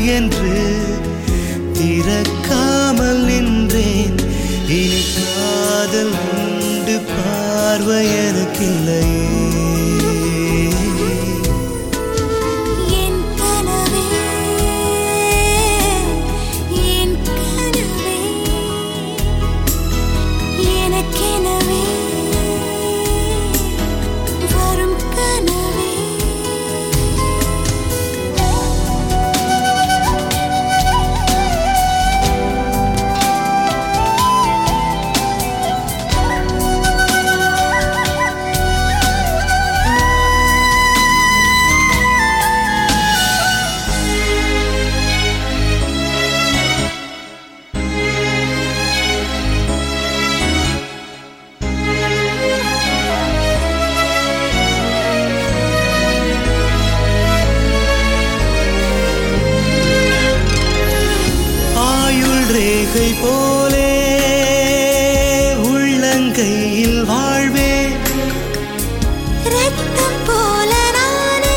என்று திறக்காமல் நின்றேன் இனி காதல் உண்டு பார்வை எனக்கில்லையே என் கனவே என் கனவே எனக்கெனவே வரும் கனவே ஆயுள் ரேகை போலே உள்ளங்கையில் வாழ்வேன் ரத்தம் போல நானே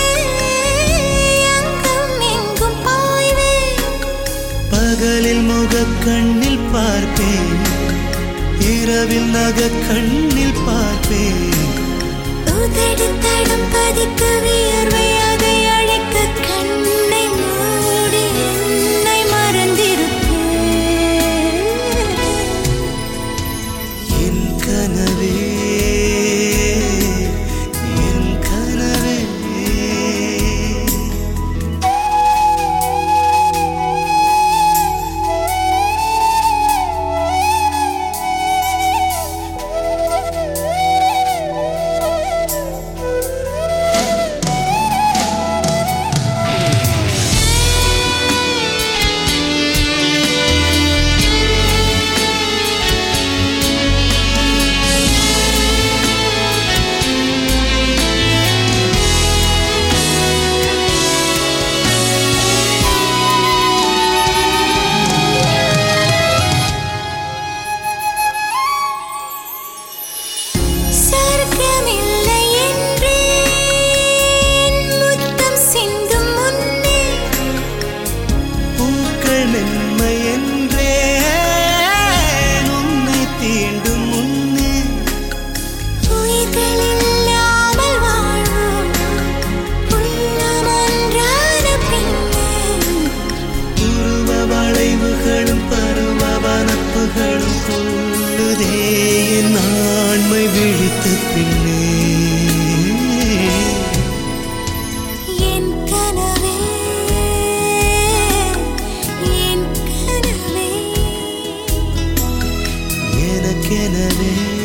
அங்கும் எங்கும் பாய்வேன் பகலில் முகக் கண்ணில் பார்ப்பேன் இரவில் நகக் கண்ணில் பார்ப்பேன் உதடு தடம் பதிக்க வியர்வை அதை அழைக்க கண்ணை மூடி என்னை மறந்திருப்பேன் என் கனவே என் கனவே சொர்க்கமில்லை என்றேன் முத்தம் சிந்தும் முன்னே பூக்கள் மென்மை என்றே உன்னை தீண்டும் முன்னே உயிர்கள் இல்லாமல் வாழ்வோம் உள்ளமன்றான பின்னே உருவ வளைவுகளும் பருவ வனப்புகளும் கொள்ளுதே என் ஆண்மை விழித்த பின்னே என் கனவே என் கனவே எனக்கெனவே